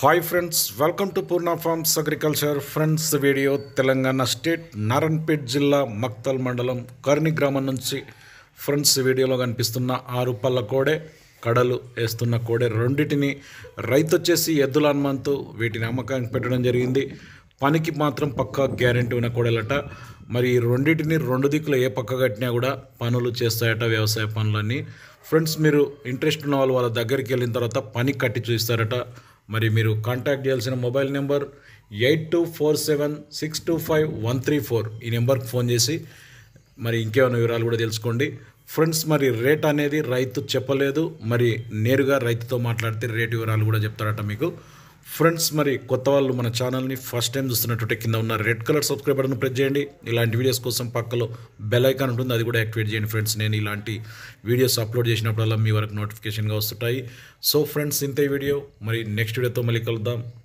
hi friends welcome to Purna farms agriculture friends video Telangana state Narayanpet జిల్లా మక్తల్ మండలం కర్ని గ్రామం నుంచి ఫ్రెండ్స్ వీడియోలో కనిపిస్తున్న ఆరు పళ్ళ కోడే కడలు వేస్తున్న కోడే రెండింటిని రైతు వచ్చేసి ఎద్దుల హనుమంతు వీటిని అమ్మకానికి పెట్టడం జరిగింది పనికి మాత్రం పక్కా గ్యారెంటీ ఉన్న కోడలట మరి ఈ రెండింటిని రెండు దిక్కులు ఏ పక్క కట్టినా కూడా పనులు చేస్తాయట వ్యవసాయ పనులన్నీ ఫ్రెండ్స్ మీరు ఇంట్రెస్ట్ ఉన్న వాళ్ళు వాళ్ళ దగ్గరికి వెళ్ళిన తర్వాత పని కట్టి చూస్తారట మరి మీరు కాంటాక్ట్ చేయాల్సిన mobile number eight two four seven six two five one three four ఈ నెంబర్కి ఫోన్ చేసి మరి ఇంకేమైనా వివరాలు కూడా తెలుసుకోండి ఫ్రెండ్స్ మరి రేట్ అనేది రైతు చెప్పలేదు మరి నేరుగా రైతుతో మాట్లాడితే రేట్ వివరాలు కూడా చెప్తారట మీకు ఫ్రెండ్స్ మరి కొత్త వాళ్ళు మన ఛానల్ని ఫస్ట్ టైం చూస్తున్నట్టు కింద ఉన్న red colour subscribe button press చేయండి ఇలాంటి వీడియోస్ కోసం పక్కలో బెల్ ఐకాన్ ఉంటుంది అది కూడా యాక్టివేట్ చేయండి ఫ్రెండ్స్ నేను ఇలాంటి వీడియోస్ అప్లోడ్ చేసినప్పుడల్లా మీ వరకు నోటిఫికేషన్గా వస్తుంటాయి సో ఫ్రెండ్స్ ఇంతే వీడియో మరి నెక్స్ట్ వీడియోతో మళ్ళీ కలుద్దాం